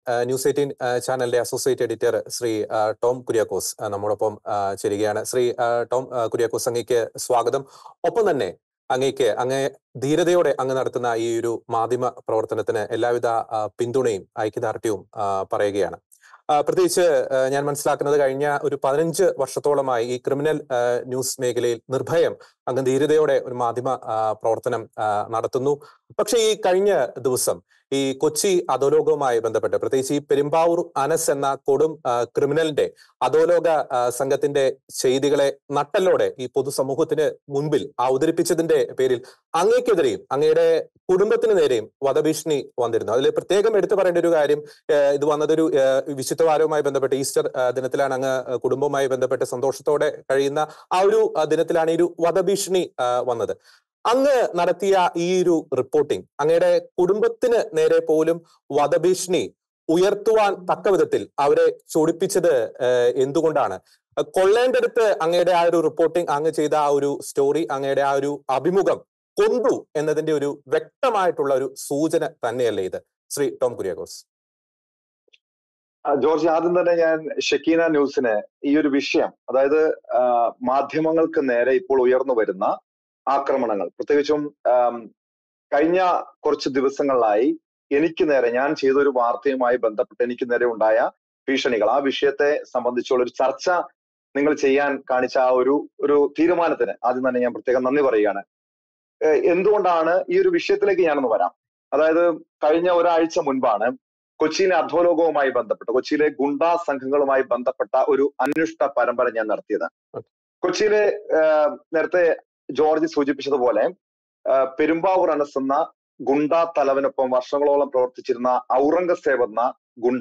News eighteen ചാനലിന്റെ associate editor Shri ആ, Tom Kuriakose ആ, നമ്മോടൊപ്പം ആ, ചേരുകയാണ് ശ്രീ ആ, ടോം ആ, കുര്യാക്കോസ് അങ്ങേക്ക് സ്വാഗതം ഒപ്പം തന്നെ അങ്ങേക്ക് അങ്ങേ ധീരതയോടെ അങ്ങ് നടത്തുന്ന ഈ ഒരു മാധ്യമ പ്രവർത്തനത്തിന് എല്ലാവിധ ആ, പിന്തുണയും ഐക്യദാർഢ്യവും ആ, പറയുകയാണ് ആ, പ്രത്യേകിച്ച് ആ, ഞാൻ മനസ്സിലാക്കുന്നത് കഴിഞ്ഞ ഒരു പതിനഞ്ച് വർഷത്തോളമായി ഈ ക്രിമിനൽ ആ, ന്യൂസ് മേഖലയിൽ നിർഭയം അങ്ങ് ധീരതയോടെ ഒരു മാധ്യമ ആ, പ്രവർത്തനം ആ, നടത്തുന്നു പക്ഷേ ഈ കഴിഞ്ഞ ദിവസം ഈ കൊച്ചി അധോലോകവുമായി ബന്ധപ്പെട്ട് പ്രത്യേകിച്ച് ഈ പെരുമ്പാവൂർ അനസ് എന്ന കൊടും ആ, ക്രിമിനലിന്റെ അധോലോക ആ, സംഘത്തിന്റെ ചെയ്തികളെ നട്ടലോടെ ഈ പൊതുസമൂഹത്തിന് മുൻപിൽ അവതരിപ്പിച്ചതിന്റെ പേരിൽ അങ്ങേക്കെതിരെയും അങ്ങയുടെ കുടുംബത്തിന് നേരെയും വധഭീഷണി വന്നിരുന്നു അതിൽ പ്രത്യേകം എടുത്തു പറയേണ്ട ഒരു കാര്യം ഏഹ്, ഇത് വന്നതൊരു ഏഹ്, വിശുദ്ധവാരവുമായി ബന്ധപ്പെട്ട് ഈസ്റ്റർ ആ, ദിനത്തിലാണ് അങ്ങ് കുടുംബവുമായി ബന്ധപ്പെട്ട് സന്തോഷത്തോടെ കഴിയുന്ന ആ ഒരു ആ, ദിനത്തിലാണ് ഈ ഒരു വധഭീഷണി ആ, വന്നത് അങ്ങ് നടത്തിയ ഈ ഒരു റിപ്പോർട്ടിംഗ് അങ്ങയുടെ കുടുംബത്തിന് നേരെ പോലും വധഭീഷണി ഉയർത്തുവാൻ തക്ക വിധത്തിൽ അവരെ ചൊടിപ്പിച്ചത് ഏഹ്, എന്തുകൊണ്ടാണ് കൊള്ളേണ്ടടുത്ത് അങ്ങയുടെ ആ ഒരു റിപ്പോർട്ടിംഗ് അങ്ങ് ചെയ്ത ആ ഒരു സ്റ്റോറി അങ്ങയുടെ ആ ഒരു അഭിമുഖം കൊണ്ടു എന്നതിന്റെ ഒരു വ്യക്തമായിട്ടുള്ള ഒരു സൂചന തന്നെയല്ലേ ഇത് ശ്രീ ടോം കുര്യാക്കോസ് ആ, ജോർജ് ആദ്യം തന്നെ ഞാൻ ഷക്കീന ന്യൂസിന് ഈ ഒരു വിഷയം അതായത് ആ, മാധ്യമങ്ങൾക്ക് നേരെ ഇപ്പോൾ ഉയർന്നു വരുന്ന ആക്രമണങ്ങൾ പ്രത്യേകിച്ചും ആം, കഴിഞ്ഞ കുറച്ച് ദിവസങ്ങളിലായി എനിക്ക് നേരെ ഞാൻ ചെയ്ത ഒരു വാർത്തയുമായി ബന്ധപ്പെട്ട് എനിക്ക് നേരെ ഉണ്ടായ ഭീഷണികൾ ആ വിഷയത്തെ സംബന്ധിച്ചുള്ള ഒരു ചർച്ച നിങ്ങൾ ചെയ്യാൻ കാണിച്ച ആ ഒരു ഒരു തീരുമാനത്തിന് ആദ്യം തന്നെ ഞാൻ പ്രത്യേകം നന്ദി പറയുകയാണ് ഏഹ് എന്തുകൊണ്ടാണ് ഈ ഒരു വിഷയത്തിലേക്ക് ഞാനൊന്ന് വരാം അതായത് കഴിഞ്ഞ ഒരാഴ്ച മുൻപാണ് കൊച്ചിയിലെ അധോലോകവുമായി ബന്ധപ്പെട്ട് കൊച്ചിയിലെ ഗുണ്ടാ സംഘങ്ങളുമായി ബന്ധപ്പെട്ട ഒരു അന്വേഷണ പരമ്പര ഞാൻ നടത്തിയത് കൊച്ചിയിലെ ഏഹ് നേരത്തെ ജോർജ് സൂചിപ്പിച്ചതുപോലെ ഏഹ് പെരുമ്പാവൂർ അനസ് എന്ന ഗുണ്ടാ തലവനൊപ്പം വർഷങ്ങളോളം പ്രവർത്തിച്ചിരുന്ന ഔറംഗസേബ് എന്ന ഗുണ്ട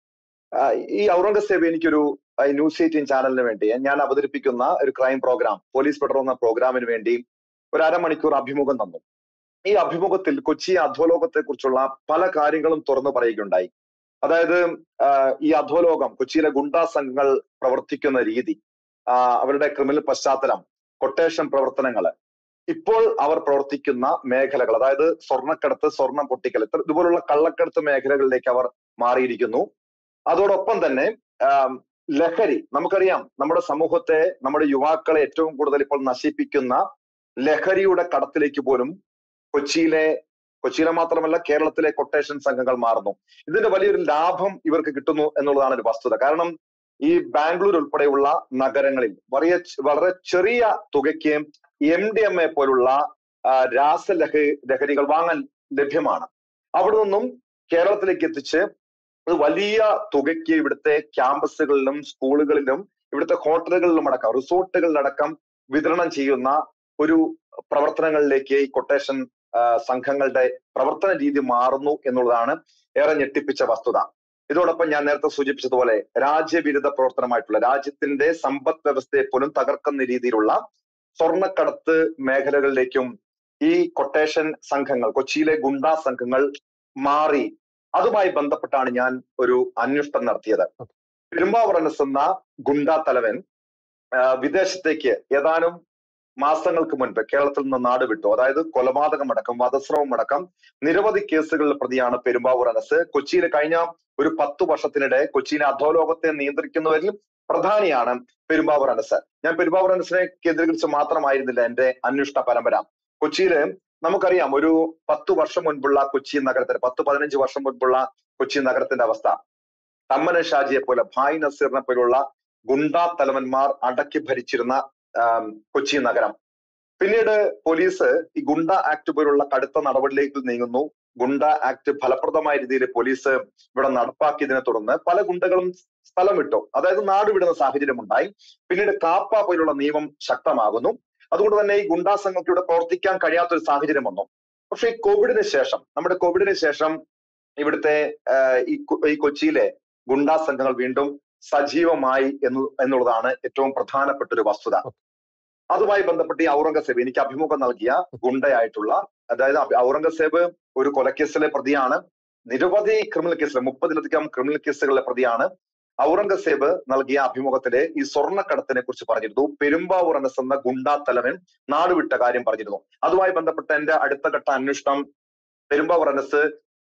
ആഹ് ഈ ഔറംഗസേബ് എനിക്കൊരു ആഹ് ന്യൂസ് എയ്റ്റീൻ ചാനലിന് വേണ്ടി ഞാൻ അവതരിപ്പിക്കുന്ന ഒരു ക്രൈം പ്രോഗ്രാം പോലീസ് പെട്രോൾ എന്ന പ്രോഗ്രാമിന് വേണ്ടി ഒരു അരമണിക്കൂർ അഭിമുഖം തന്നു ഈ അഭിമുഖത്തിൽ കൊച്ചി അധോലോകത്തെ കുറിച്ചുള്ള പല കാര്യങ്ങളും തുറന്നു പറയുകയുണ്ടായി അതായത് ആഹ് ഈ അധോലോകം കൊച്ചിയിലെ ഗുണ്ടാ സംഘങ്ങൾ പ്രവർത്തിക്കുന്ന രീതി ആഹ് അവരുടെ ക്രിമിനൽ പശ്ചാത്തലം കൊട്ടേഷൻ പ്രവർത്തനങ്ങൾ ഇപ്പോൾ അവർ പ്രവർത്തിക്കുന്ന മേഖലകൾ അതായത് സ്വർണ്ണക്കടത്ത് സ്വർണം പൊട്ടിക്കൽ ഇത്ര ഇതുപോലുള്ള കള്ളക്കടത്ത് മേഖലകളിലേക്ക് അവർ മാറിയിരിക്കുന്നു അതോടൊപ്പം തന്നെ ആം, ലഹരി നമുക്കറിയാം നമ്മുടെ സമൂഹത്തെ നമ്മുടെ യുവാക്കളെ ഏറ്റവും കൂടുതൽ ഇപ്പോൾ നശിപ്പിക്കുന്ന ലഹരിയുടെ കടത്തിലേക്ക് പോലും കൊച്ചിയിലെ കൊച്ചിയിലെ മാത്രമല്ല കേരളത്തിലെ കൊട്ടേഷൻ സംഘങ്ങൾ മാറുന്നു ഇതിന്റെ വലിയൊരു ലാഭം ഇവർക്ക് കിട്ടുന്നു എന്നുള്ളതാണ് ഒരു വസ്തുത കാരണം ഈ ബാംഗ്ലൂർ ഉൾപ്പെടെയുള്ള നഗരങ്ങളിൽ വലിയ വളരെ ചെറിയ തുകയ്ക്ക് എം ഡി എം എ പോലുള്ള ആ, രാസലഹ ലഹരികൾ വാങ്ങാൻ ലഭ്യമാണ് അവിടെ നിന്നും കേരളത്തിലേക്ക് എത്തിച്ച് അത് വലിയ തുകയ്ക്ക് ഇവിടുത്തെ ക്യാമ്പസുകളിലും സ്കൂളുകളിലും ഇവിടുത്തെ ഹോട്ടലുകളിലും അടക്കം റിസോർട്ടുകളിലടക്കം വിതരണം ചെയ്യുന്ന ഒരു പ്രവർത്തനങ്ങളിലേക്ക് ഈ കൊട്ടേഷൻ ആ, സംഘങ്ങളുടെ പ്രവർത്തന രീതി മാറുന്നു എന്നുള്ളതാണ് ഏറെ ഞെട്ടിപ്പിച്ച വസ്തുത ഇതോടൊപ്പം ഞാൻ നേരത്തെ സൂചിപ്പിച്ചതുപോലെ രാജ്യവിരുദ്ധ പ്രവർത്തനമായിട്ടുള്ള രാജ്യത്തിന്റെ സമ്പദ് വ്യവസ്ഥയെ പോലും തകർക്കുന്ന രീതിയിലുള്ള സ്വർണ്ണക്കടത്ത് മേഖലകളിലേക്കും ഈ കൊട്ടേഷൻ സംഘങ്ങൾ കൊച്ചിയിലെ ഗുണ്ടാ സംഘങ്ങൾ മാറി അതുമായി ബന്ധപ്പെട്ടാണ് ഞാൻ ഒരു അന്വേഷണം നടത്തിയത് പെരുമ്പാവറനസ് എന്ന ഗുണ്ടാ തലവൻ ആ, വിദേശത്തേക്ക് ഏതാനും മാസങ്ങൾക്ക് മുൻപ് കേരളത്തിൽ നിന്ന് നാട് വിട്ടു അതായത് കൊലപാതകമടക്കം വധശ്രമം അടക്കം നിരവധി കേസുകളിൽ പ്രതിയാണ് പെരുമ്പാവൂർ അനസ് കൊച്ചിയിൽ കഴിഞ്ഞ ഒരു പത്തു വർഷത്തിനിടെ കൊച്ചിയിലെ അധോലോകത്തെ നിയന്ത്രിക്കുന്നവരിൽ പ്രധാനിയാണ് പെരുമ്പാവൂർ അനസ് ഞാൻ പെരുമ്പാവൂർ അനസിനെ കേന്ദ്രീകരിച്ച് മാത്രമായിരുന്നില്ല എന്റെ അന്വേഷണ പരമ്പര കൊച്ചിയില് നമുക്കറിയാം ഒരു പത്തു വർഷം മുൻപുള്ള കൊച്ചി നഗരത്തിന് പത്ത് പതിനഞ്ച് വർഷം മുൻപുള്ള കൊച്ചി നഗരത്തിന്റെ അവസ്ഥ തമ്മന ഷാജിയെ പോലെ ഭായ് നസീറിനെ പോലുള്ള ഗുണ്ടാ തലവന്മാർ അടക്കി ഭരിച്ചിരുന്ന ആം, കൊച്ചി നഗരം പിന്നീട് പോലീസ് ഈ ഗുണ്ട ആക്ട് പോലുള്ള കടുത്ത നടപടിയിലേക്ക് നീങ്ങുന്നു ഗുണ്ട ആക്ട് ഫലപ്രദമായ രീതിയിൽ പോലീസ് ഇവിടെ നടപ്പാക്കിയതിനെ തുടർന്ന് പല ഗുണ്ടകളും സ്ഥലം വിട്ടു അതായത് നാട് വിടുന്ന സാഹചര്യം ഉണ്ടായി പിന്നീട് കാപ്പ പോലുള്ള നിയമം ശക്തമാകുന്നു അതുകൊണ്ട് തന്നെ ഈ ഗുണ്ടാ സംഘങ്ങൾക്ക് ഇവിടെ പ്രവർത്തിക്കാൻ കഴിയാത്തൊരു സാഹചര്യം വന്നു പക്ഷേ ഈ കോവിഡിന് ശേഷം നമ്മുടെ കോവിഡിന് ശേഷം ഇവിടുത്തെ ആഹ്, ഈ കൊ- ഈ കൊച്ചിയിലെ ഗുണ്ടാ സംഘങ്ങൾ വീണ്ടും സജീവമായി എന്ന് എന്നുള്ളതാണ് ഏറ്റവും പ്രധാനപ്പെട്ട ഒരു വസ്തുത അതുമായി ബന്ധപ്പെട്ട് ഈ ഔറംഗസേബ് എനിക്ക് അഭിമുഖം നൽകിയ ഗുണ്ടയായിട്ടുള്ള അതായത് അഭി- ഔറംഗസേബ് ഒരു കൊലക്കേസിലെ പ്രതിയാണ് നിരവധി ക്രിമിനൽ കേസുകൾ മുപ്പതിലധികം ക്രിമിനൽ കേസുകളിലെ പ്രതിയാണ് ഔറംഗസേബ് നൽകിയ അഭിമുഖത്തിലെ ഈ സ്വർണ്ണക്കടത്തിനെ കുറിച്ച് പറഞ്ഞിരുന്നു പെരുമ്പാവൂർ അനസ് എന്ന ഗുണ്ടാ തലവൻ നാടുവിട്ട കാര്യം പറഞ്ഞിരുന്നു അതുമായി ബന്ധപ്പെട്ട എന്റെ അടുത്ത ഘട്ട അന്വേഷണം പെരുമ്പാവൂർ അനസ്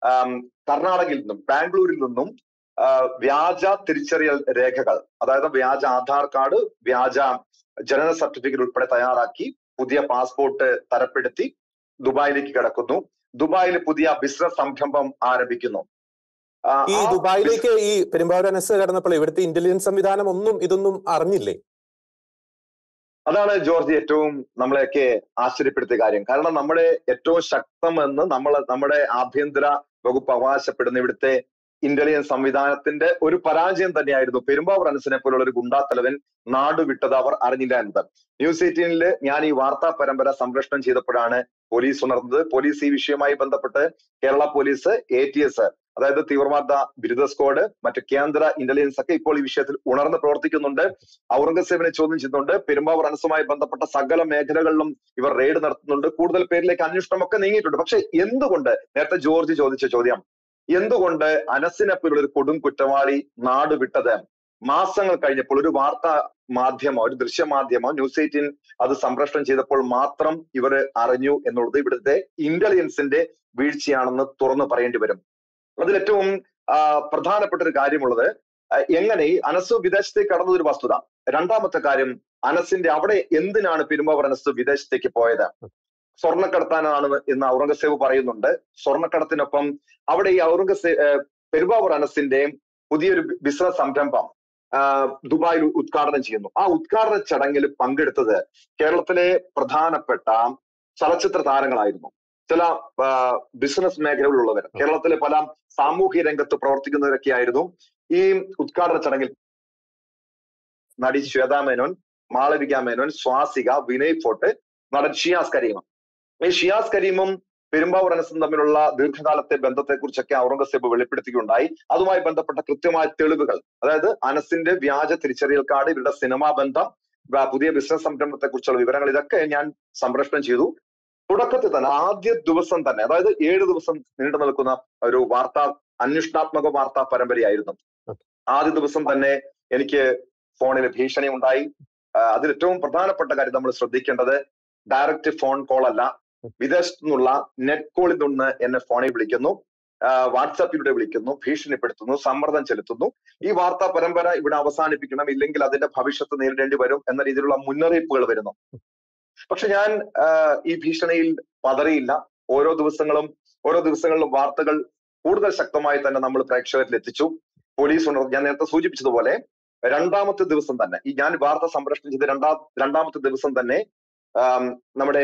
ആം, കർണാടകയിൽ നിന്നും ബാംഗ്ലൂരിൽ നിന്നും ആ, വ്യാജ തിരിച്ചറിയൽ രേഖകൾ അതായത് വ്യാജ ആധാർ കാർഡ് വ്യാജ ജനന സർട്ടിഫിക്കറ്റ് ഉൾപ്പെടെ തയ്യാറാക്കി പുതിയ പാസ്പോർട്ട് തരപ്പെടുത്തി ദുബായിലേക്ക് കിടക്കുന്നു ദുബായിൽ പുതിയ ബിസിനസ് സംരംഭം ആരംഭിക്കുന്നു ആ, ഈ ആ ദുബായിലേക്ക് ഈ പെരുമ്പാവൂർ അനസ് കടന്നപ്പോൾ ഇവിടുത്തെ ഇന്റലിജൻസ് സംവിധാനം ഒന്നും ഇതൊന്നും അറിഞ്ഞില്ലേ അതാണ് ജോർജ് ഏറ്റവും നമ്മളെയൊക്കെ ആശ്ചര്യപ്പെടുത്തിയ കാര്യം കാരണം നമ്മുടെ ഏറ്റവും ശക്തമെന്ന് നമ്മൾ നമ്മുടെ ആഭ്യന്തര വകുപ്പ് അവകാശപ്പെടുന്ന ഇവിടുത്തെ ഇന്റലിജൻസ് സംവിധാനത്തിന്റെ ഒരു പരാജയം തന്നെയായിരുന്നു പെരുമ്പാവൂർ അനസിനെ പോലുള്ള ഒരു ഗുണ്ടാത്തലവൻ നാട് വിട്ടത് അവർ അറിഞ്ഞില്ല എന്നത് ന്യൂസ് എയ്റ്റീനില് ഞാൻ ഈ വാർത്താ പരമ്പര സംപ്രേഷണം ചെയ്തപ്പോഴാണ് പോലീസ് ഉണർന്നത് പോലീസ് ഈ വിഷയവുമായി ബന്ധപ്പെട്ട് Kerala police A T S അതായത് തീവ്രവാദ ബിരുദ സ്ക്വാഡ് മറ്റ് കേന്ദ്ര ഇന്റലിജൻസ് ഒക്കെ ഇപ്പോൾ ഈ വിഷയത്തിൽ ഉണർന്ന് പ്രവർത്തിക്കുന്നുണ്ട് ഔറംഗസേബിനെ ചോദ്യം ചെയ്യുന്നുണ്ട് പെരുമ്പാവൂർ അനസുമായി ബന്ധപ്പെട്ട സകല മേഖലകളിലും ഇവർ റെയ്ഡ് നടത്തുന്നുണ്ട് കൂടുതൽ പേരിലേക്ക് അന്വേഷണമൊക്കെ നീങ്ങിയിട്ടുണ്ട് പക്ഷെ എന്തുകൊണ്ട് നേരത്തെ ജോർജ് ചോദിച്ച ചോദ്യം എന്തുകൊണ്ട് അനസിനെ പോലുള്ള ഒരു കൊടും കുറ്റവാളി നാട് വിട്ടത് മാസങ്ങൾ കഴിഞ്ഞപ്പോൾ ഒരു വാർത്താ മാധ്യമം ഒരു ദൃശ്യമാധ്യമം ന്യൂസ് എയ്റ്റീൻ അത് സംപ്രേഷണം ചെയ്തപ്പോൾ മാത്രം ഇവർ അറിഞ്ഞു എന്നുള്ളത് ഇവിടുത്തെ ഇന്റലിജൻസിന്റെ വീഴ്ചയാണെന്ന് തുറന്നു പറയേണ്ടി വരും അതിൽ ഏറ്റവും ആ, പ്രധാനപ്പെട്ട ഒരു കാര്യമുള്ളത് ആ, എങ്ങനെ ഈ അനസ് വിദേശത്തേക്ക് കടന്നത് ഒരു വസ്തുത രണ്ടാമത്തെ കാര്യം അനസിന്റെ അവിടെ എന്തിനാണ് പെരുമ്പാവൂർ അനസ് വിദേശത്തേക്ക് പോയത് സ്വർണ്ണക്കടത്താനാണ് എന്ന് ഔറംഗസേബ് പറയുന്നുണ്ട് സ്വർണ്ണക്കടത്തിനൊപ്പം അവിടെ ഈ ഔറംഗസേബ് ഏർ, പെരുമ്പാവൂർ അനസിന്റെ പുതിയൊരു ബിസിനസ് സംരംഭം ആ, ദുബായിൽ ഉദ്ഘാടനം ചെയ്യുന്നു ആ ഉദ്ഘാടന ചടങ്ങിൽ പങ്കെടുത്തത് കേരളത്തിലെ പ്രധാനപ്പെട്ട ചലച്ചിത്ര താരങ്ങളായിരുന്നു ചില ബിസിനസ് മേഖലകളിലുള്ളവർ കേരളത്തിലെ പല സാമൂഹ്യ രംഗത്ത് പ്രവർത്തിക്കുന്നവരൊക്കെ ആയിരുന്നു ഈ ഉദ്ഘാടന ചടങ്ങിൽ നടി ശ്വേതാ മേനോൻ മാളവിക മേനോൻ സ്വാസിക വിനയ് ഫോർട്ട് നടൻ ഷിയാസ് കരീം ഈ ഷിയാസ് കരീമും പെരുമ്പാവൂർ അനസും തമ്മിലുള്ള ദീർഘകാലത്തെ ബന്ധത്തെക്കുറിച്ചൊക്കെ ഔറംഗസേബ് വെളിപ്പെടുത്തുകയുണ്ടായി അതുമായി ബന്ധപ്പെട്ട കൃത്യമായ തെളിവുകൾ അതായത് അനസിന്റെ വ്യാജ തിരിച്ചറിയൽ കാർഡ് ഇവരുടെ സിനിമാ ബന്ധം വ- പുതിയ ബിസിനസ് സംരംഭത്തെ കുറിച്ചുള്ള വിവരങ്ങൾ ഇതൊക്കെ ഞാൻ സംപ്രേഷണം ചെയ്തു തുടക്കത്തിൽ തന്നെ ആദ്യ ദിവസം തന്നെ അതായത് ഏഴ് ദിവസം നീണ്ടു നിൽക്കുന്ന ഒരു വാർത്താ അന്വേഷണാത്മക വാർത്താ പരമ്പരയായിരുന്നു ആദ്യ ദിവസം തന്നെ എനിക്ക് ഫോണിൽ ഭീഷണി ഉണ്ടായി ആ, അതിൽ ഏറ്റവും പ്രധാനപ്പെട്ട കാര്യം നമ്മൾ ശ്രദ്ധിക്കേണ്ടത് ഡയറക്റ്റ് ഫോൺ കോൾ അല്ല വിദേശത്തു നിന്നുള്ള നെറ്റ് കോളിൽ നിന്ന് എന്നെ ഫോണിൽ വിളിക്കുന്നു ആ, വാട്സാപ്പിലൂടെ വിളിക്കുന്നു ഭീഷണിപ്പെടുത്തുന്നു സമ്മർദ്ദം ചെലുത്തുന്നു ഈ വാർത്താ പരമ്പര ഇവിടെ അവസാനിപ്പിക്കണം ഇല്ലെങ്കിൽ അതിന്റെ ഭവിഷ്യത്ത് നേരിടേണ്ടി വരും എന്ന രീതിയിലുള്ള മുന്നറിയിപ്പുകൾ വരുന്നു പക്ഷെ ഞാൻ ആ, ഈ ഭീഷണിയിൽ പതറിയില്ല ഓരോ ദിവസങ്ങളും ഓരോ ദിവസങ്ങളിലും വാർത്തകൾ കൂടുതൽ ശക്തമായി തന്നെ നമ്മൾ പ്രേക്ഷകരിൽ എത്തിച്ചു പോലീസ് ഉണർ ഞാൻ നേരത്തെ സൂചിപ്പിച്ചതുപോലെ രണ്ടാമത്തെ ദിവസം തന്നെ ഈ ഞാൻ വാർത്ത സംപ്രേഷണം ചെയ്ത രണ്ടാം രണ്ടാമത്തെ ദിവസം തന്നെ ആം, നമ്മുടെ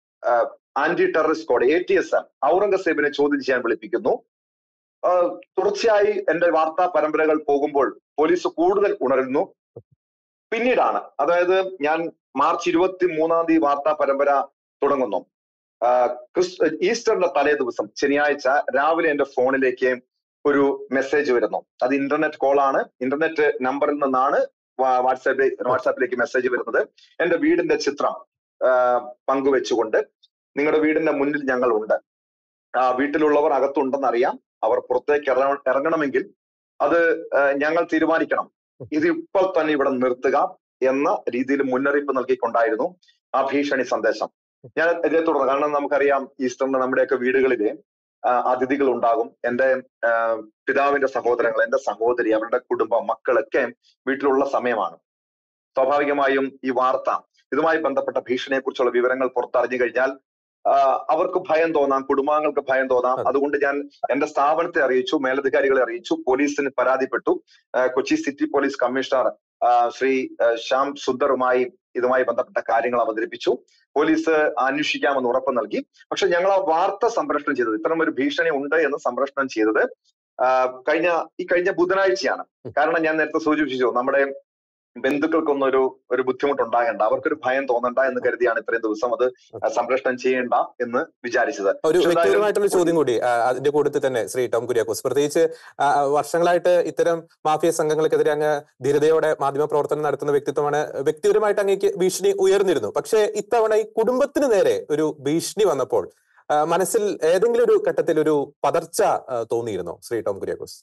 anti terrorist squad A T S ഔറംഗസേബിനെ ചോദ്യം ചെയ്യാൻ വിളിപ്പിക്കുന്നു ആ, തുടർച്ചയായി എന്റെ വാർത്താ പരമ്പരകൾ പോകുമ്പോൾ പോലീസ് കൂടുതൽ ഉണരുന്നു പിന്നീടാണ് അതായത് ഞാൻ മാർച്ച് ഇരുപത്തി മൂന്നാം തീയതി വാർത്താ പരമ്പര തുടങ്ങുന്നു ആ, ക്രിസ് ഈസ്റ്ററിന്റെ തലേ ദിവസം ശനിയാഴ്ച രാവിലെ എന്റെ ഫോണിലേക്ക് ഒരു മെസ്സേജ് വരുന്നു അത് ഇന്റർനെറ്റ് കോൾ ആണ് ഇന്റർനെറ്റ് നമ്പറിൽ നിന്നാണ് വാട്സാപ്പിൽ വാട്സാപ്പിലേക്ക് മെസ്സേജ് വരുന്നത് എന്റെ വീടിന്റെ ചിത്രം ആ, പങ്കുവെച്ചുകൊണ്ട് നിങ്ങളുടെ വീടിന്റെ മുന്നിൽ ഞങ്ങൾ ഉണ്ട് ആ, വീട്ടിലുള്ളവർ അകത്തുണ്ടെന്ന് അറിയാം അവർ പുറത്തേക്ക് ഇറങ്ങ ഇറങ്ങണമെങ്കിൽ അത് ആ, ഞങ്ങൾ തീരുമാനിക്കണം ഇത് ഇപ്പോൾ തന്നെ ഇവിടെ നിർത്തുക എന്ന രീതിയിൽ മുന്നറിയിപ്പ് നൽകിക്കൊണ്ടായിരുന്നു ആ ഭീഷണി സന്ദേശം ഞാൻ ഇതിനെ തുടർന്ന് കാരണം നമുക്കറിയാം ഈസ്റ്ററിന് നമ്മുടെയൊക്കെ വീടുകളില് ആ, അതിഥികൾ ഉണ്ടാകും എന്റെ ആ, പിതാവിന്റെ സഹോദരങ്ങൾ എന്റെ സഹോദരി അവരുടെ കുടുംബം മക്കളൊക്കെ വീട്ടിലുള്ള സമയമാണ് സ്വാഭാവികമായും ഈ വാർത്ത ഇതുമായി ബന്ധപ്പെട്ട ഭീഷണിയെ കുറിച്ചുള്ള വിവരങ്ങൾ പുറത്തറിഞ്ഞു കഴിഞ്ഞാൽ ആ, അവർക്ക് ഭയം തോന്നാം കുടുംബാംഗങ്ങൾക്ക് ഭയം തോന്നാം അതെ. അതുകൊണ്ട് ഞാൻ എന്റെ സ്ഥാപനത്തെ അറിയിച്ചു മേലധികാരികളെ അറിയിച്ചു പോലീസിന് പരാതിപ്പെട്ടു ആ, കൊച്ചി സിറ്റി പോലീസ് കമ്മീഷണർ ആ, ശ്രീ ആ, ശ്യാം സുന്ദറുമായി ഇതുമായി ബന്ധപ്പെട്ട കാര്യങ്ങൾ അവതരിപ്പിച്ചു പോലീസ് അന്വേഷിക്കാമെന്ന് ഉറപ്പ് നൽകി പക്ഷെ ഞങ്ങൾ ആ വാർത്ത സംപ്രേഷണം ചെയ്തത് ഇത്തരം ഒരു ഭീഷണി ഉണ്ട് എന്ന് സംപ്രേഷണം ചെയ്തത് ആ, കഴിഞ്ഞ ഈ കഴിഞ്ഞ ബുധനാഴ്ചയാണ് കാരണം ഞാൻ നേരത്തെ സൂചിപ്പിച്ചു നമ്മുടെ ബന്ധുക്കൾക്കൊന്നും ഒരു ഒരു ബുദ്ധിമുട്ടുണ്ടാകേണ്ട അവർക്കൊരു ഭയം തോന്നണ്ട എന്ന് കരുതിയാണ് ഇത്രയും ദിവസം അത് സംപ്രേഷണം ചെയ്യേണ്ട എന്ന് വിചാരിച്ചത് ഒരു പക്ഷെ എന്തായാലും വ്യക്തിപരമായിട്ടുള്ള ചോദ്യം കൂടി ആ, അതിന്റെ കൂട്ടത്തിൽ തന്നെ ശ്രീ ടോം കുര്യാക്കോസ് പ്രത്യേകിച്ച് ആ, വർഷങ്ങളായിട്ട് ഇത്തരം മാഫിയ സംഘങ്ങൾക്കെതിരെ അങ്ങ് ധീരതയോടെ മാധ്യമ പ്രവർത്തനം നടത്തുന്ന വ്യക്തിത്വമാണ് വ്യക്തിപരമായിട്ട് അങ്ങേക്ക് ഭീഷണി ഉയർന്നിരുന്നു പക്ഷേ ഇത്തവണ ഈ കുടുംബത്തിന് നേരെ ഒരു ഭീഷണി വന്നപ്പോൾ ആ, മനസ്സിൽ ഏതെങ്കിലും ഒരു ഘട്ടത്തിൽ ഒരു പതർച്ച ആ, തോന്നിയിരുന്നോ ശ്രീ ടോം കുര്യാക്കോസ്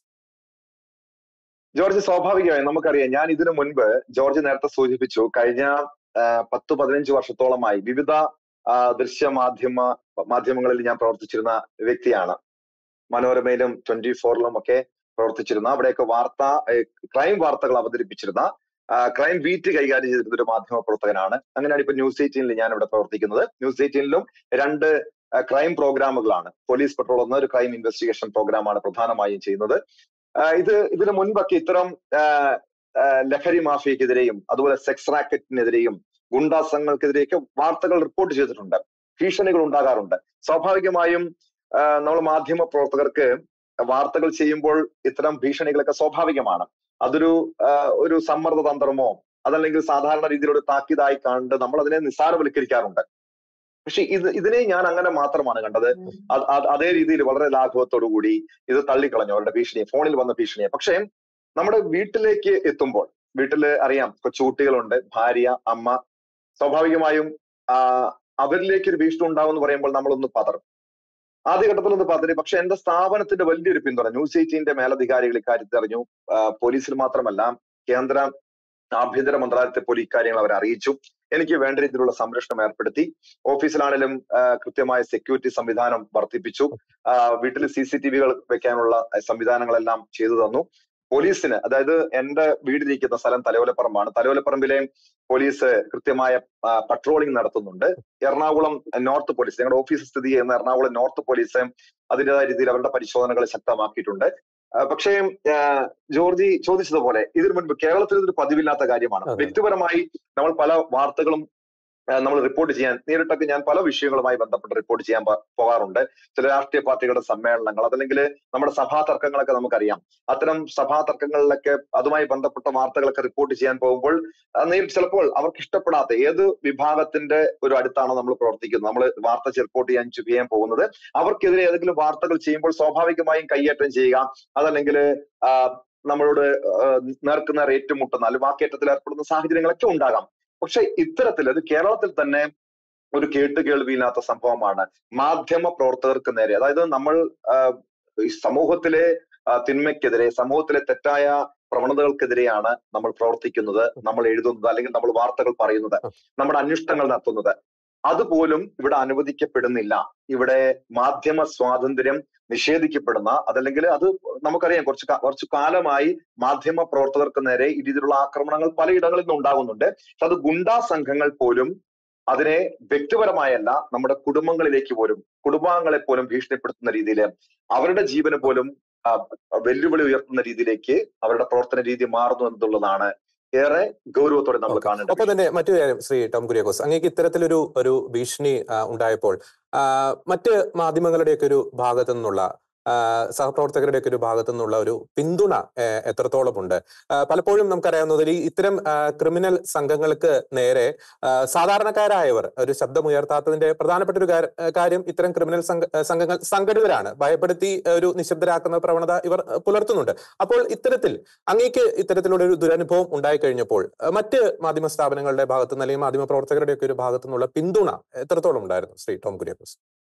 ജോർജ് സ്വാഭാവികമായും നമുക്കറിയാം ഞാൻ ഇതിനു മുൻപ് ജോർജ് നേരത്തെ സൂചിപ്പിച്ചു കഴിഞ്ഞ ആ, പത്ത് പതിനഞ്ച് വർഷത്തോളമായി വിവിധ ആ, ദൃശ്യ മാധ്യമ മാധ്യമങ്ങളിൽ ഞാൻ പ്രവർത്തിച്ചിരുന്ന വ്യക്തിയാണ് മനോരമയിലും ട്വന്റി ഫോറിലും ഒക്കെ പ്രവർത്തിച്ചിരുന്ന അവിടെയൊക്കെ വാർത്ത ക്രൈം വാർത്തകൾ അവതരിപ്പിച്ചിരുന്ന ക്രൈം ബീറ്റ് കൈകാര്യം ചെയ്തിരുന്ന ഒരു മാധ്യമ പ്രവർത്തകനാണ് അങ്ങനെയാണ് ഇപ്പൊ ന്യൂസ് എയ്റ്റീനിൽ ഞാൻ ഇവിടെ പ്രവർത്തിക്കുന്നത് ന്യൂസ് എയ്റ്റീനിലും രണ്ട് ക്രൈം പ്രോഗ്രാമുകളാണ് പോലീസ് പെട്രോൾ എന്ന ഒരു ക്രൈം ഇൻവെസ്റ്റിഗേഷൻ പ്രോഗ്രാമാണ് പ്രധാനമായും ചെയ്യുന്നത് ഇത് ഇതിനു മുൻപൊക്കെ ഇത്തരം ലഹരി മാഫിയക്കെതിരെയും അതുപോലെ സെക്സ് റാക്കറ്റിനെതിരെയും ഗുണ്ടാ സംഘങ്ങൾക്കെതിരെയൊക്കെ വാർത്തകൾ റിപ്പോർട്ട് ചെയ്തിട്ടുണ്ട് ഭീഷണികൾ ഉണ്ടാകാറുണ്ട് സ്വാഭാവികമായും നമ്മൾ മാധ്യമ പ്രവർത്തകർക്ക് വാർത്തകൾ ചെയ്യുമ്പോൾ ഇത്തരം ഭീഷണികളൊക്കെ സ്വാഭാവികമാണ് അതൊരു ഒരു സമ്മർദ്ദ തന്ത്രമോ അതല്ലെങ്കിൽ സാധാരണ രീതിയിലൊരു താക്കീതായി കണ്ട് നമ്മൾ അതിനെ നിസ്സാരവൽക്കരിക്കാറുണ്ട് പക്ഷെ ഇത് ഇതിനെ ഞാൻ അങ്ങനെ മാത്രമാണ് കണ്ടത് അതേ രീതിയിൽ വളരെ ലാഘവത്തോടു കൂടി ഇത് തള്ളിക്കളഞ്ഞു അവരുടെ ഭീഷണിയെ ഫോണിൽ വന്ന ഭീഷണിയെ പക്ഷേ നമ്മുടെ വീട്ടിലേക്ക് എത്തുമ്പോൾ വീട്ടില് അറിയാം കൊച്ചുകുട്ടികളുണ്ട് ഭാര്യ അമ്മ സ്വാഭാവികമായും അവരിലേക്ക് ഒരു ഭീഷണി ഉണ്ടാവും എന്ന് പറയുമ്പോൾ നമ്മളൊന്ന് പതറും ആദ്യഘട്ടത്തിൽ ഒന്ന് പതറി പക്ഷെ എന്റെ സ്ഥാപനത്തിന്റെ വലിയൊരു പിന്തുണ ന്യൂസ് എയ്റ്റീന്റെ മേലധികാരികൾ ഇക്കാര്യത്തിൽ അറിഞ്ഞു പോലീസിൽ മാത്രമല്ല കേന്ദ്ര ആഭ്യന്തര മന്ത്രാലയത്തെ പോലും ഇക്കാര്യങ്ങൾ അവർ അറിയിച്ചു എനിക്ക് വേണ്ട രീതിയിലുള്ള സംരക്ഷണം ഏർപ്പെടുത്തി ഓഫീസിലാണെങ്കിലും കൃത്യമായ സെക്യൂരിറ്റി സംവിധാനം വർദ്ധിപ്പിച്ചു വീട്ടിൽ സി സി ടി വികൾ വെക്കാനുള്ള സംവിധാനങ്ങളെല്ലാം ചെയ്തു തന്നു പോലീസിന് അതായത് എന്റെ വീടിരിക്കുന്ന സ്ഥലം തലയോലപ്പറമ്പാണ് തലയോലപ്പറമ്പിലെ പോലീസ് കൃത്യമായ പട്രോളിംഗ് നടത്തുന്നുണ്ട് എറണാകുളം നോർത്ത് പോലീസ് ഞങ്ങളുടെ ഓഫീസ് സ്ഥിതി ചെയ്യുന്ന എറണാകുളം നോർത്ത് പോലീസ് അതിൻ്റെതായ രീതിയിൽ അവരുടെ പരിശോധനകൾ ശക്തമാക്കിയിട്ടുണ്ട് പക്ഷേ ജോർജി ചോദിച്ചതുപോലെ ഇതിനു മുൻപ് കേരളത്തിൽ ഇതൊരു പതിവില്ലാത്ത കാര്യമാണ് വ്യക്തിപരമായി നമ്മൾ പല വാർത്തകളും നമ്മൾ റിപ്പോർട്ട് ചെയ്യാൻ നേരിട്ടൊക്കെ ഞാൻ പല വിഷയങ്ങളുമായി ബന്ധപ്പെട്ട് റിപ്പോർട്ട് ചെയ്യാൻ പോകാറുണ്ട് ചില രാഷ്ട്രീയ പാർട്ടികളുടെ സമ്മേളനങ്ങൾ അതല്ലെങ്കിൽ നമ്മുടെ സഭാ തർക്കങ്ങളൊക്കെ നമുക്കറിയാം അത്തരം സഭാ തർക്കങ്ങളിലൊക്കെ അതുമായി ബന്ധപ്പെട്ട വാർത്തകളൊക്കെ റിപ്പോർട്ട് ചെയ്യാൻ പോകുമ്പോൾ നേരിട്ട് ചിലപ്പോൾ അവർക്ക് ഇഷ്ടപ്പെടാത്ത ഏത് വിഭാഗത്തിന്റെ ഒരു അടുത്താണ് നമ്മൾ പ്രവർത്തിക്കുന്നത് നമ്മൾ വാർത്ത റിപ്പോർട്ട് ചെയ്യാൻ ചെയ്യാൻ പോകുന്നത് അവർക്കെതിരെ ഏതെങ്കിലും വാർത്തകൾ ചെയ്യുമ്പോൾ സ്വാഭാവികമായും കയ്യേറ്റം ചെയ്യുക അതല്ലെങ്കിൽ നമ്മളോട് നേർക്കുന്ന ഏറ്റുമുട്ടുന്ന അല്ലെങ്കിൽ വാക്കേറ്റത്തിൽ ഏർപ്പെടുന്ന സാഹചര്യങ്ങളൊക്കെ ഉണ്ടാകാം പക്ഷെ ഇത്തരത്തിൽ അത് കേരളത്തിൽ തന്നെ ഒരു കേട്ടുകേൾവിയില്ലാത്ത സംഭവമാണ് മാധ്യമ പ്രവർത്തകർക്ക് നേരെ അതായത് നമ്മൾ സമൂഹത്തിലെ തിന്മയ്ക്കെതിരെ സമൂഹത്തിലെ തെറ്റായ പ്രവണതകൾക്കെതിരെയാണ് നമ്മൾ പ്രവർത്തിക്കുന്നത് നമ്മൾ എഴുതുന്നത് അല്ലെങ്കിൽ നമ്മൾ വാർത്തകൾ പറയുന്നത് നമ്മുടെ അന്വേഷണങ്ങൾ നടത്തുന്നത് അതുപോലും ഇവിടെ അനുവദിക്കപ്പെടുന്നില്ല ഇവിടെ മാധ്യമ സ്വാതന്ത്ര്യം നിഷേധിക്കപ്പെടുന്ന അതല്ലെങ്കിൽ അത് നമുക്കറിയാം കുറച്ച് കുറച്ചു കാലമായി മാധ്യമ പ്രവർത്തകർക്ക് നേരെ ഈ രീതിയിലുള്ള ആക്രമണങ്ങൾ പലയിടങ്ങളിൽ നിന്ന് ഉണ്ടാകുന്നുണ്ട് പക്ഷെ അത് ഗുണ്ടാ സംഘങ്ങൾ പോലും അതിനെ വ്യക്തിപരമായല്ല നമ്മുടെ കുടുംബങ്ങളിലേക്ക് പോലും കുടുംബാംഗങ്ങളെ പോലും ഭീഷണിപ്പെടുത്തുന്ന രീതിയിൽ അവരുടെ ജീവന് പോലും വെല്ലുവിളി ഉയർത്തുന്ന രീതിയിലേക്ക് അവരുടെ പ്രവർത്തന രീതി മാറുന്നു എന്നുള്ളതാണ് ഏറെ ഗൗരവത്തോടെ നമ്മൾ കാണേണ്ടത് ഒപ്പം തന്നെ മറ്റു കാര്യം ശ്രീ ടോം കുര്യാക്കോസ് അങ്ങേക്ക് ഇത്തരത്തിലൊരു ഒരു ഭീഷണി ഉണ്ടായപ്പോൾ മറ്റ് മാധ്യമങ്ങളുടെയൊക്കെ ഒരു ഭാഗത്തു നിന്നുള്ള സഹപ്രവർത്തകരുടെയൊക്കെ ഒരു ഭാഗത്തു നിന്നുള്ള ഒരു പിന്തുണ എത്രത്തോളം ഉണ്ട് പലപ്പോഴും നമുക്കറിയാവുന്നത് ഈ ഇത്തരം ക്രിമിനൽ സംഘങ്ങൾക്ക് നേരെ സാധാരണക്കാരായവർ ഒരു ശബ്ദമുയർത്താത്തതിന്റെ പ്രധാനപ്പെട്ട ഒരു കാര്യം ഇത്തരം ക്രിമിനൽ സംഘങ്ങൾ സംഘടിതരാണ് ഭയപ്പെടുത്തി ഒരു നിശബ്ദരാക്കുന്ന പ്രവണത ഇവർ പുലർത്തുന്നുണ്ട് അപ്പോൾ ഇത്തരത്തിൽ അങ്ങേക്ക് ഇത്തരത്തിലുള്ള ഒരു ദുരനുഭവം ഉണ്ടായിക്കഴിഞ്ഞപ്പോൾ മറ്റ് മാധ്യമ സ്ഥാപനങ്ങളുടെ ഭാഗത്തു നിന്ന് അല്ലെങ്കിൽ മാധ്യമ പ്രവർത്തകരുടെ ഒക്കെ ഒരു ഭാഗത്തു നിന്നുള്ള പിന്തുണ എത്രത്തോളം ഉണ്ടായിരുന്നു ശ്രീ ടോം കുര്യാക്കോസ്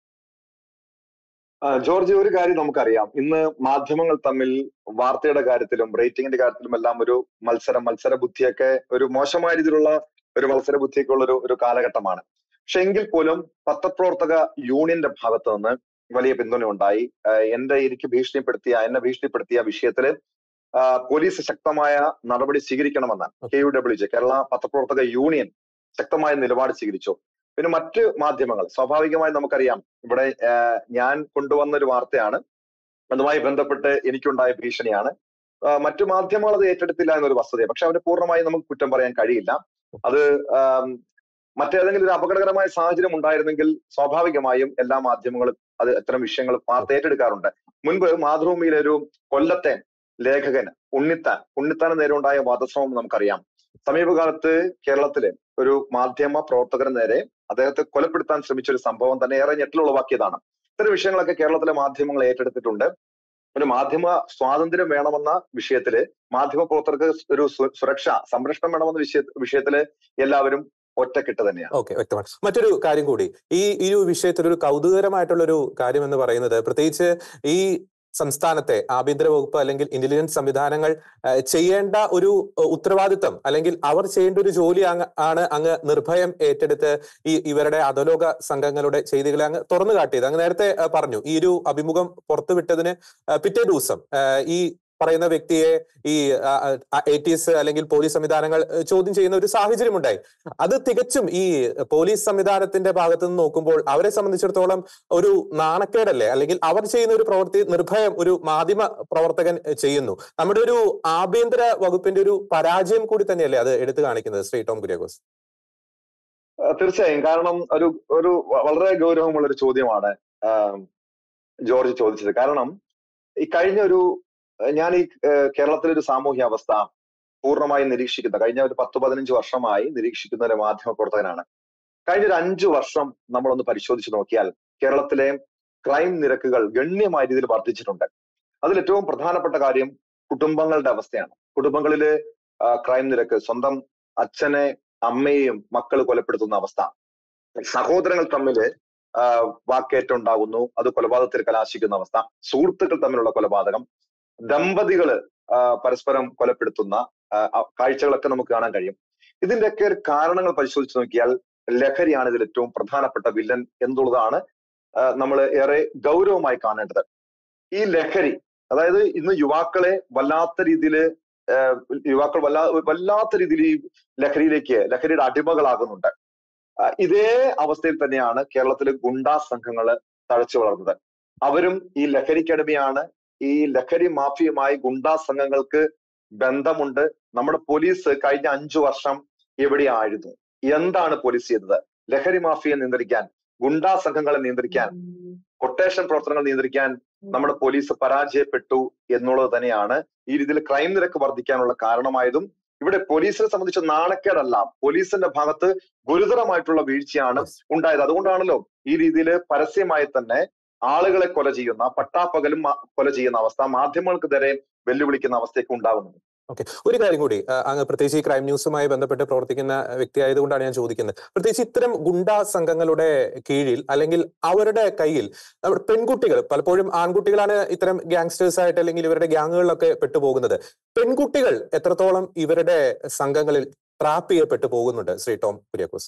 ജോർജ് ഒരു കാര്യം നമുക്കറിയാം ഇന്ന് മാധ്യമങ്ങൾ തമ്മിൽ വാർത്തയുടെ കാര്യത്തിലും റേറ്റിംഗിന്റെ കാര്യത്തിലും എല്ലാം ഒരു മത്സരം മത്സര ബുദ്ധിയൊക്കെ ഒരു മോശമായ രീതിയിലുള്ള ഒരു മത്സര ബുദ്ധിയൊക്കെ ഉള്ള ഒരു ഒരു കാലഘട്ടമാണ് പക്ഷെ എങ്കിൽ പോലും പത്രപ്രവർത്തക യൂണിയന്റെ ഭാഗത്ത് നിന്ന് വലിയ പിന്തുണ ഉണ്ടായി എന്റെ എനിക്ക് ഭീഷണിപ്പെടുത്തിയ എന്നെ ഭീഷണിപ്പെടുത്തിയ വിഷയത്തില് പോലീസ് ശക്തമായ നടപടി സ്വീകരിക്കണമെന്ന് K U W J Kerala പത്രപ്രവർത്തക യൂണിയൻ ശക്തമായ നിലപാട് സ്വീകരിച്ചു പിന്നെ മറ്റ് മാധ്യമങ്ങൾ സ്വാഭാവികമായി നമുക്കറിയാം ഇവിടെ ഞാൻ കൊണ്ടുവന്ന ഒരു വാർത്തയാണ് അതുമായി ബന്ധപ്പെട്ട് എനിക്കുണ്ടായ ഭീഷണിയാണ് മറ്റു മാധ്യമങ്ങൾ അത് ഏറ്റെടുത്തില്ല എന്നൊരു വസ്തുത പക്ഷെ അവരെ പൂർണ്ണമായി നമുക്ക് കുറ്റം പറയാൻ കഴിയില്ല അത് മറ്റേതെങ്കിലും ഒരു അപകടകരമായ സാഹചര്യം ഉണ്ടായിരുന്നെങ്കിൽ സ്വാഭാവികമായും എല്ലാ മാധ്യമങ്ങളും അത് ഇത്തരം വിഷയങ്ങൾ വാർത്ത ഏറ്റെടുക്കാറുണ്ട് മുൻപ് മാതൃഭൂമിയിലെ ഒരു കൊല്ലത്തെ ലേഖകൻ ഉണ്ണിത്താൻ ഉണ്ണിത്താന് നേരെ ഉണ്ടായ വധശ്രമം നമുക്കറിയാം സമീപകാലത്ത് കേരളത്തിലെ ഒരു മാധ്യമ പ്രവർത്തകന് നേരെ അദ്ദേഹത്തെ കൊലപ്പെടുത്താൻ ശ്രമിച്ച ഒരു സംഭവം തന്നെ ഏറെ ഞെട്ടിലുളവാക്കിയതാണ് ഇത്തരം വിഷയങ്ങളൊക്കെ കേരളത്തിലെ മാധ്യമങ്ങൾ ഏറ്റെടുത്തിട്ടുണ്ട് ഒരു മാധ്യമ സ്വാതന്ത്ര്യം വേണമെന്ന വിഷയത്തില് മാധ്യമ പ്രവർത്തകർക്ക് ഒരു സുരക്ഷ സംരക്ഷണം വേണമെന്ന വിഷയ വിഷയത്തില് എല്ലാവരും ഒറ്റക്കെട്ട് തന്നെയാണ് ഓക്കെ വ്യക്തമാണ് മറ്റൊരു കാര്യം കൂടി ഈ ഈ ഒരു വിഷയത്തിൽ ഒരു കൗതുകരമായിട്ടുള്ള ഒരു കാര്യം എന്ന് പറയുന്നത് പ്രത്യേകിച്ച് ഈ സംസ്ഥാനത്തെ ആഭ്യന്തര വകുപ്പ് അല്ലെങ്കിൽ ഇന്റലിജൻസ് സംവിധാനങ്ങൾ ആ, ചെയ്യേണ്ട ഒരു ആ, ഉത്തരവാദിത്തം അല്ലെങ്കിൽ അവർ ചെയ്യേണ്ട ഒരു ജോലി അങ്ങ് ആണ് അങ്ങ് നിർഭയം ഏറ്റെടുത്ത് ഈ ഇവരുടെ അധോലോക സംഘങ്ങളുടെ ചെയ്തികളെ അങ്ങ് തുറന്നു കാട്ടിയത് അങ്ങ് നേരത്തെ ആ, പറഞ്ഞു ഈ ഒരു അഭിമുഖം പുറത്തുവിട്ടതിന് ആ, പിറ്റേ ദിവസം ആ, ഈ പറയുന്ന വ്യക്തിയെ ഈ എ ടി എസ് അല്ലെങ്കിൽ പോലീസ് സംവിധാനങ്ങൾ ആ, ചോദ്യം ചെയ്യുന്ന ഒരു സാഹചര്യം ഉണ്ടായി അത് തികച്ചും ഈ പോലീസ് സംവിധാനത്തിന്റെ ഭാഗത്ത് നിന്ന് നോക്കുമ്പോൾ അവരെ സംബന്ധിച്ചിടത്തോളം ഒരു നാണക്കേടല്ലേ അല്ലെങ്കിൽ അവർ ചെയ്യുന്ന ഒരു പ്രവൃത്തി നിർഭയം ഒരു മാധ്യമ പ്രവർത്തകൻ ഏഹ്, ചെയ്യുന്നു നമ്മുടെ ഒരു ആഭ്യന്തര വകുപ്പിന്റെ ഒരു പരാജയം കൂടി തന്നെയല്ലേ അത് എടുത്തു കാണിക്കുന്നത് ശ്രീ ടോം കുര്യാക്കോസ് ആ, തീർച്ചയായും കാരണം ഒരു ഒരു വ- വളരെ ഗൗരവമുള്ള ഒരു ചോദ്യമാണ് ആം, ജോർജ് ചോദിച്ചത് കാരണം ഈ കഴിഞ്ഞ ഒരു ഏഹ് ഞാൻ ഈ ഏഹ് കേരളത്തിലെ ഒരു സാമൂഹ്യ അവസ്ഥ പൂർണ്ണമായും നിരീക്ഷിക്കുന്ന കഴിഞ്ഞ ഒരു പത്ത് പതിനഞ്ച് വർഷമായി നിരീക്ഷിക്കുന്ന ഒരു മാധ്യമ പ്രവർത്തകനാണ് കഴിഞ്ഞ ഒരു അഞ്ചു വർഷം നമ്മളൊന്ന് പരിശോധിച്ച് നോക്കിയാൽ കേരളത്തിലെ ക്രൈം നിരക്കുകൾ ഗണ്യമായ രീതിയിൽ വർദ്ധിച്ചിട്ടുണ്ട് അതിൽ ഏറ്റവും പ്രധാനപ്പെട്ട കാര്യം കുടുംബങ്ങളുടെ അവസ്ഥയാണ് കുടുംബങ്ങളില് ആ, ക്രൈം നിരക്ക് സ്വന്തം അച്ഛനെ അമ്മയെയും മക്കൾ കൊലപ്പെടുത്തുന്ന അവസ്ഥ സഹോദരങ്ങൾ തമ്മില് ആ, വാക്കേറ്റം ഉണ്ടാകുന്നു അത് കൊലപാതകത്തിൽ കലാശിക്കുന്ന അവസ്ഥ സുഹൃത്തുക്കൾ തമ്മിലുള്ള കൊലപാതകം ദമ്പതികള് ആ, പരസ്പരം കൊലപ്പെടുത്തുന്ന ആ, ആ കാഴ്ചകളൊക്കെ നമുക്ക് കാണാൻ കഴിയും ഇതിന്റെയൊക്കെ ഒരു കാരണങ്ങൾ പരിശോധിച്ച് നോക്കിയാൽ ലഹരിയാണ് ഇതിൽ ഏറ്റവും പ്രധാനപ്പെട്ട വില്ലൻ എന്നുള്ളതാണ് നമ്മൾ ഏറെ ഗൗരവമായി കാണേണ്ടത് ഈ ലഹരി അതായത് ഇന്ന് യുവാക്കളെ വല്ലാത്ത രീതിയിൽ യുവാക്കൾ വല്ലാ വല്ലാത്ത രീതിയിൽ ഈ ലഹരിയിലേക്ക് ലഹരിയുടെ അടിമകളാകുന്നുണ്ട് ആ, ഇതേ അവസ്ഥയിൽ തന്നെയാണ് കേരളത്തിലെ ഗുണ്ടാ സംഘങ്ങൾ തഴച്ചു വളർന്നത് അവരും ഈ ലഹരിക്കടിമയാണ് ഈ ലഹരി മാഫിയുമായി ഗുണ്ടാ സംഘങ്ങൾക്ക് ബന്ധമുണ്ട് നമ്മുടെ പോലീസ് കഴിഞ്ഞ അഞ്ചു വർഷം എവിടെയായിരുന്നു എന്താണ് പോലീസ് ചെയ്തത് ലഹരി മാഫിയെ നിയന്ത്രിക്കാൻ ഗുണ്ടാ സംഘങ്ങളെ നിയന്ത്രിക്കാൻ കൊട്ടേഷൻ പ്രവർത്തനങ്ങൾ നിയന്ത്രിക്കാൻ നമ്മുടെ പോലീസ് പരാജയപ്പെട്ടു എന്നുള്ളത് തന്നെയാണ് ഈ രീതിയിൽ ക്രൈം നിരക്ക് വർദ്ധിക്കാനുള്ള കാരണമായതും ഇവിടെ പോലീസിനെ സംബന്ധിച്ച് നാണക്കേടല്ല പോലീസിന്റെ ഭാഗത്ത് ഗുരുതരമായിട്ടുള്ള വീഴ്ചയാണ് ഉണ്ടായത് അതുകൊണ്ടാണല്ലോ ഈ രീതിയിൽ പരസ്യമായി തന്നെ ആളുകളെ കൊല ചെയ്യുന്ന പട്ടാപ്പകലും മ- കൊല ചെയ്യുന്ന അവസ്ഥ മാധ്യമങ്ങൾക്കെതിരെ വെല്ലുവിളിക്കുന്ന അവസ്ഥയൊക്കെ ഉണ്ടാകുന്നത് ഓക്കെ ഒരു കാര്യം കൂടി ആ, അങ്ങ് പ്രത്യേകിച്ച് ഈ ക്രൈം ന്യൂസുമായി ബന്ധപ്പെട്ട് പ്രവർത്തിക്കുന്ന വ്യക്തി ആയതുകൊണ്ടാണ് ഞാൻ ചോദിക്കുന്നത് പ്രത്യേകിച്ച് ഇത്തരം ഗുണ്ടാ സംഘങ്ങളുടെ കീഴിൽ അല്ലെങ്കിൽ അവരുടെ കയ്യിൽ നമ്മുടെ പെൺകുട്ടികൾ പലപ്പോഴും ആൺകുട്ടികളാണ് ഇത്തരം ഗ്യാങ്സ്റ്റേഴ്സ് ആയിട്ട് അല്ലെങ്കിൽ ഇവരുടെ ഗ്യാങ്ങുകളിലൊക്കെ പെട്ടുപോകുന്നത് പെൺകുട്ടികൾ എത്രത്തോളം ഇവരുടെ സംഘങ്ങളിൽ ട്രാപ്പ് ചെയ്യപ്പെട്ടു പോകുന്നുണ്ട് ശ്രീ ടോം കുര്യാക്കോസ്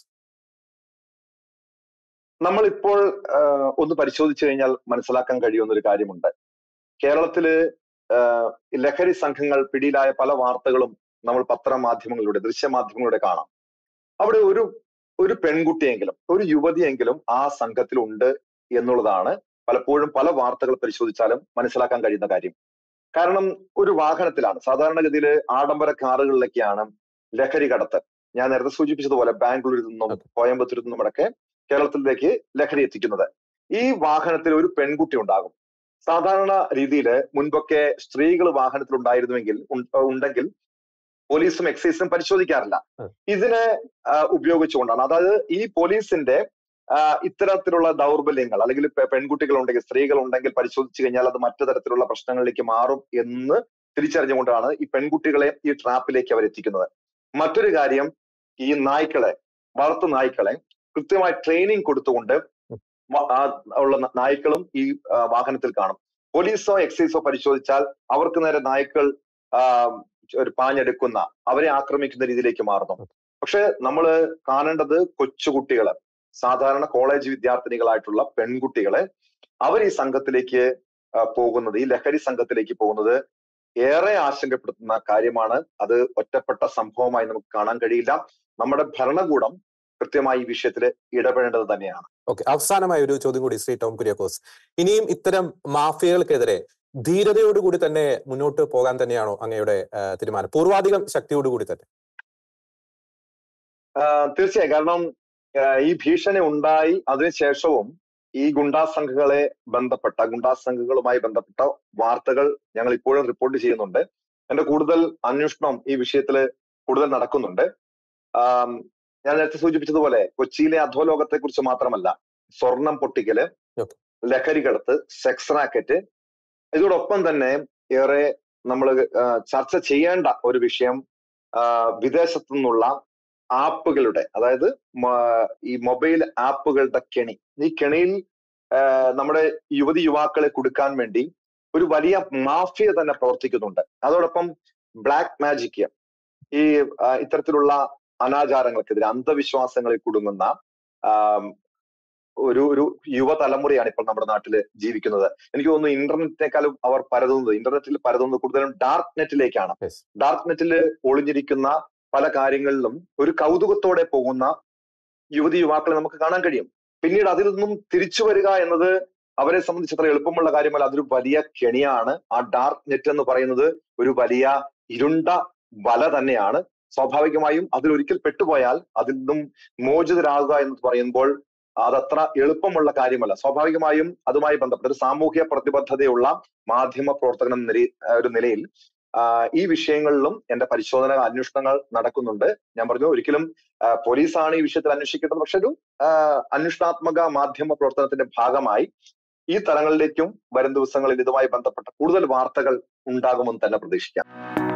നമ്മൾ ഇപ്പോൾ ഒന്ന് പരിശോധിച്ചു കഴിഞ്ഞാൽ മനസ്സിലാക്കാൻ കഴിയുന്ന ഒരു കാര്യമുണ്ട് കേരളത്തില് ആഹ് ലഹരി സംഘങ്ങൾ പിടിയിലായ പല വാർത്തകളും നമ്മൾ പത്രമാധ്യമങ്ങളിലൂടെ ദൃശ്യമാധ്യമങ്ങളിലൂടെ കാണാം അവിടെ ഒരു ഒരു പെൺകുട്ടിയെങ്കിലും ഒരു യുവതിയെങ്കിലും ആ സംഘത്തിലുണ്ട് എന്നുള്ളതാണ് പലപ്പോഴും പല വാർത്തകൾ പരിശോധിച്ചാലും മനസ്സിലാക്കാൻ കഴിയുന്ന കാര്യം കാരണം ഒരു വാഹനത്തിലാണ് സാധാരണഗതിയിൽ ആഡംബര കാറുകളിലൊക്കെയാണ് ലഹരി കടത്ത് ഞാൻ നേരത്തെ സൂചിപ്പിച്ചതുപോലെ ബാംഗ്ലൂരിൽ നിന്നും കോയമ്പത്തൂരിൽ നിന്നും അടക്കെ കേരളത്തിലേക്ക് ലഹരി എത്തിക്കുന്നത് ഈ വാഹനത്തിൽ ഒരു പെൺകുട്ടി ഉണ്ടാകും സാധാരണ രീതിയിൽ മുൻപൊക്കെ സ്ത്രീകൾ വാഹനത്തിൽ ഉണ്ടായിരുന്നുവെങ്കിൽ ഉൺ- ഉണ്ടെങ്കിൽ പോലീസും എക്സൈസും പരിശോധിക്കാറില്ല ഉം. ഇതിനെ ആ, ഉപയോഗിച്ചുകൊണ്ടാണ് അതായത് ഈ പോലീസിന്റെ ആ, ഇത്തരത്തിലുള്ള ദൗർബല്യങ്ങൾ അല്ലെങ്കിൽ പെ- പെൺകുട്ടികൾ ഉണ്ടെങ്കിൽ സ്ത്രീകൾ ഉണ്ടെങ്കിൽ പരിശോധിച്ചു കഴിഞ്ഞാൽ അത് മറ്റു തരത്തിലുള്ള പ്രശ്നങ്ങളിലേക്ക് മാറും എന്ന് തിരിച്ചറിഞ്ഞുകൊണ്ടാണ് ഈ പെൺകുട്ടികളെ ഈ ട്രാപ്പിലേക്ക് അവർ എത്തിക്കുന്നത് മറ്റൊരു കാര്യം ഈ നായ്ക്കളെ വളർത്തു നായ്ക്കളെ കൃത്യമായി ട്രെയിനിങ് കൊടുത്തുകൊണ്ട് വ- ആ ഉള്ള ന- നായ്ക്കളും ഈ ആ, വാഹനത്തിൽ കാണും പോലീസോ എക്സൈസോ പരിശോധിച്ചാൽ അവർക്ക് നേരെ നായ്ക്കൾ ആ, ഒരു പാഞ്ഞെടുക്കുന്ന അവരെ ആക്രമിക്കുന്ന രീതിയിലേക്ക് മാറുന്നു പക്ഷെ നമ്മൾ കാണേണ്ടത് കൊച്ചുകുട്ടികള് സാധാരണ കോളേജ് വിദ്യാർത്ഥിനികളായിട്ടുള്ള പെൺകുട്ടികളെ അവർ ഈ സംഘത്തിലേക്ക് ആ, പോകുന്നത് ഈ ലഹരി സംഘത്തിലേക്ക് പോകുന്നത് ഏറെ ആശങ്കപ്പെടുത്തുന്ന കാര്യമാണ് അത് ഒറ്റപ്പെട്ട സംഭവമായി നമുക്ക് കാണാൻ കഴിയില്ല നമ്മുടെ ഭരണകൂടം കൃത്യമായി ഈ വിഷയത്തിൽ ഇടപെടേണ്ടത് തന്നെയാണ് ഓക്കെ അവസാനമായ ഒരു ചോദ്യം കൂടി ശ്രീ ടോം കുര്യാക്കോസ് ഇനിയും ഇത്തരം മാഫിയകൾക്കെതിരെ ധീരതയോടുകൂടി തന്നെ മുന്നോട്ട് പോകാൻ തന്നെയാണോ അങ്ങയുടെ ആ, തീരുമാനം പൂർവാധികം ശക്തിയോടുകൂടി തന്നെ ആ, തീർച്ചയായും കാരണം ആ, ഈ ഭീഷണി ഉണ്ടായി അതിനുശേഷവും ഈ ഗുണ്ടാ സംഘങ്ങളെ ബന്ധപ്പെട്ട ഗുണ്ടാ സംഘങ്ങളുമായി ബന്ധപ്പെട്ട വാർത്തകൾ ഞങ്ങൾ ഇപ്പോഴും റിപ്പോർട്ട് ചെയ്യുന്നുണ്ട് എന്റെ കൂടുതൽ അന്വേഷണം ഈ വിഷയത്തിൽ കൂടുതൽ നടക്കുന്നുണ്ട് ആം, ഞാൻ നേരത്തെ സൂചിപ്പിച്ചതുപോലെ കൊച്ചിയിലെ അധോലോകത്തെ കുറിച്ച് മാത്രമല്ല സ്വർണം പൊട്ടിക്കല് Okay. ലഹരി കടത്ത് സെക്സ് റാക്കറ്റ് ഇതോടൊപ്പം തന്നെ ഏറെ നമ്മൾ ചർച്ച ചെയ്യേണ്ട ഒരു വിഷയം ആ, വിദേശത്തു നിന്നുള്ള ആപ്പുകളുടെ അതായത് മ- ഈ മൊബൈൽ ആപ്പുകളുടെ കെണി ഈ കെണിയിൽ ആ, നമ്മുടെ യുവതി യുവാക്കളെ കൊടുക്കാൻ വേണ്ടി ഒരു വലിയ മാഫിയ തന്നെ പ്രവർത്തിക്കുന്നുണ്ട് അതോടൊപ്പം ബ്ലാക്ക് മാജിക് ഈ ആ, ഇത്തരത്തിലുള്ള അനാചാരങ്ങൾക്കെതിരെ അന്ധവിശ്വാസങ്ങളിൽ കുടുങ്ങുന്ന ആം, ഒരു ഒരു യുവതലമുറയാണ് ഇപ്പോൾ നമ്മുടെ നാട്ടിൽ ജീവിക്കുന്നത് എനിക്ക് തോന്നുന്നു ഇന്റർനെറ്റിനേക്കാളും അവർ പരതുന്നത് ഇന്റർനെറ്റിൽ പരതുന്നത് കൂടുതലും ഡാർക്ക് നെറ്റിലേക്കാണ് Yes. ഡാർക്ക് നെറ്റിൽ ഒളിഞ്ഞിരിക്കുന്ന പല കാര്യങ്ങളിലും ഒരു കൗതുകത്തോടെ പോകുന്ന യുവതി യുവാക്കളെ നമുക്ക് കാണാൻ കഴിയും പിന്നീട് അതിൽ നിന്നും തിരിച്ചു വരിക എന്നത് അവരെ സംബന്ധിച്ച് അത്ര എളുപ്പമുള്ള കാര്യമല്ല അതൊരു വലിയ കെണിയാണ് ആ ഡാർക്ക് നെറ്റ് എന്ന് പറയുന്നത് ഒരു വലിയ ഇരുണ്ട വല തന്നെയാണ് സ്വാഭാവികമായും അതിൽ ഒരിക്കൽ പെട്ടുപോയാൽ അതിൽ നിന്നും മോചിതരാകുക എന്ന് പറയുമ്പോൾ അതത്ര എളുപ്പമുള്ള കാര്യമല്ല സ്വാഭാവികമായും അതുമായി ബന്ധപ്പെട്ട ഒരു സാമൂഹ്യ പ്രതിബദ്ധതയുള്ള മാധ്യമ പ്രവർത്തകൻ എന്ന നിലയിൽ ഒരു നിലയിൽ ആ, ഈ വിഷയങ്ങളിലും എന്റെ പരിശോധന അന്വേഷണങ്ങൾ നടക്കുന്നുണ്ട് ഞാൻ പറഞ്ഞു ഒരിക്കലും ആ, പോലീസാണ് ഈ വിഷയത്തിൽ അന്വേഷിക്കേണ്ടത് പക്ഷെ ഒരു ആ, അന്വേഷണാത്മക മാധ്യമ പ്രവർത്തനത്തിന്റെ ഭാഗമായി ഈ തലങ്ങളിലേക്കും വരും ദിവസങ്ങളിൽ ഇതുമായി ബന്ധപ്പെട്ട കൂടുതൽ വാർത്തകൾ ഉണ്ടാകുമെന്ന് തന്നെ പ്രതീക്ഷിക്കാം